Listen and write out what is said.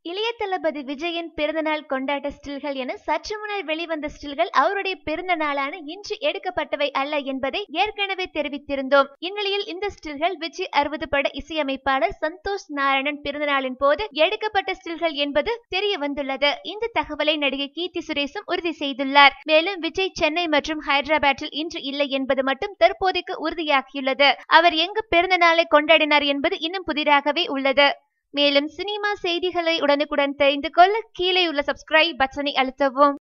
இளைய தளபதி விஜயின் பிறந்தநாள் கொண்டாட்ட ஸ்டில்கள் என சற்று முன்னர் வெளிவந்த ஸ்டில்கள் அவருடைய பிறந்த நாளான இன்று எடுக்கப்பட்டவை அல்ல என்பதை ஏற்கனவே தெரிவித்திருந்தோம் இந்நிலையில் இந்த ஸ்டில்கள் விஜய் அறுபது பட இசையமைப்பாளர் சந்தோஷ் நாராயணன் பிறந்த நாளின் போது எடுக்கப்பட்ட ஸ்டில்கள் என்பது தெரிய வந்துள்ளது இந்த தகவலை நடிகை கீர்த்தி சுரேஷும் உறுதி செய்துள்ளார் மேலும் விஜய் சென்னை மற்றும் ஹைதராபாத்தில் இன்று இல்லை என்பது மட்டும் தற்போதைக்கு உறுதியாகியுள்ளது அவர் எங்கு பிறந்த நாளை கொண்டாடினார் என்பது இன்னும் புதிராகவே உள்ளது மேலும் சினிமா செய்திகளை உடனுக்குடன் தெரிந்து கொள்ள கீழே உள்ள சப்ஸ்கிரைப் பட்டனை அழுத்தவும்